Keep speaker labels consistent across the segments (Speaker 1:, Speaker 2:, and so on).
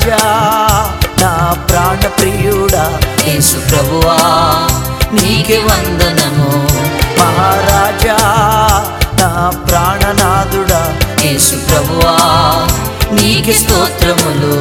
Speaker 1: మహారాజా నా ప్రాణ ప్రియుడా
Speaker 2: యేసు ప్రభువా నీకే వందనము
Speaker 1: మహారాజా నా ప్రాణనాథుడా
Speaker 2: యేసు ప్రభువా నీకే స్తోత్రములు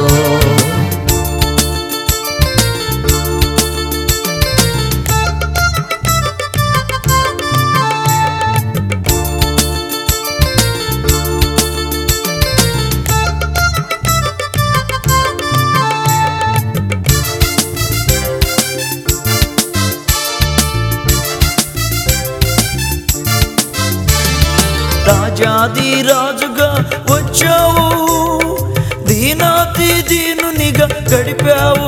Speaker 1: రాజాది రాజుగా వచ్చావు దీనాతి దీనునిగా గడిపావు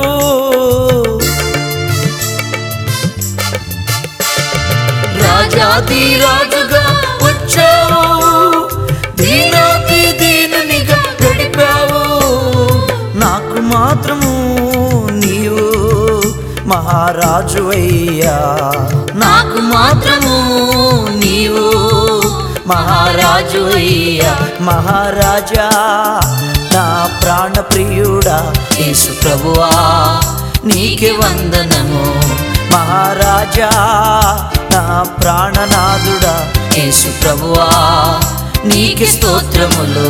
Speaker 2: రాజాది రాజుగా
Speaker 1: వచ్చావు దీనాతి దీనునిగా గడిపావు నాకు మాత్రము నీవు మహారాజు అయ్యా
Speaker 2: నాకు మాత్రము నీవు మహారాజు అయ్యా
Speaker 1: మహారాజా నా ప్రాణ ప్రియుడా
Speaker 2: యేసు ప్రభువా నీకే వందనము
Speaker 1: మహారాజా నా ప్రాణనాథుడా
Speaker 2: యేసు ప్రభువా నీకే స్తోత్రములు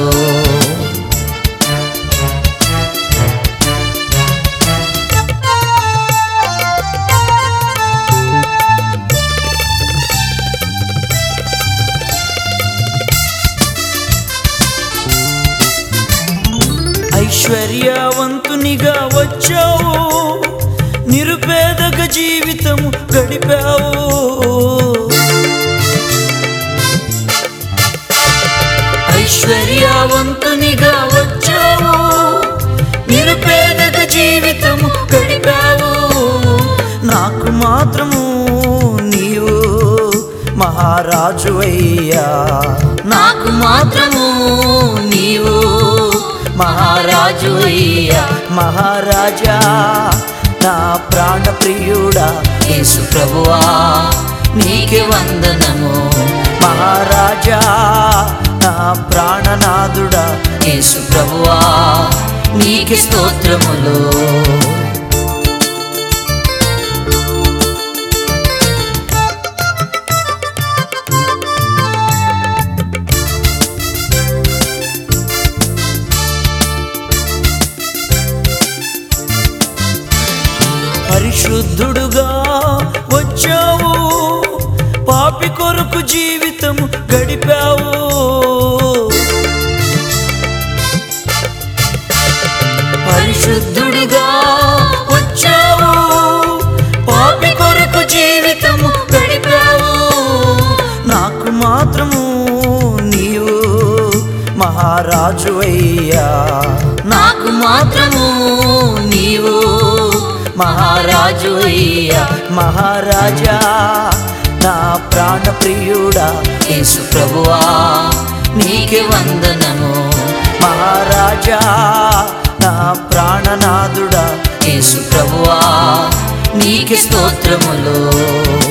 Speaker 1: ఐశ్వర్యవంతునిగా వచ్చావు నిరుపేదక జీవితము గడిపావు
Speaker 2: ఐశ్వర్యవంతునిగా
Speaker 1: వచ్చావు నిరుపేదక జీవితము గడిపావు నాకు మాత్రము నీవు మహారాజు అయ్యా
Speaker 2: నాకు మాత్రము నీవు మహారాజు అయ్యా
Speaker 1: మహారాజా నా ప్రాణ ప్రియుడా
Speaker 2: యేసు ప్రభువా నీకే వందనము
Speaker 1: మహారాజా నా ప్రాణనాథుడా
Speaker 2: యేసు ప్రభువా నీకే స్తోత్రములు
Speaker 1: పరిశుద్ధుడుగా వచ్చావు పాపి కొరకు జీవితం గడిపావు పరిశుద్ధుడుగా వచ్చావు పాపి కొరకు జీవితం గడిపావు నాకు మాత్రము నీవు మహారాజు అయ్యా
Speaker 2: నాకు మాత్రము నీవు మహారాజు అయ్యా
Speaker 1: మహారాజా నా ప్రాణ ప్రియుడా
Speaker 2: యేసు ప్రభువా నీకే వందనము
Speaker 1: మహారాజా నా ప్రాణనాథుడా
Speaker 2: యేసు ప్రభువా నీకే స్తోత్రములు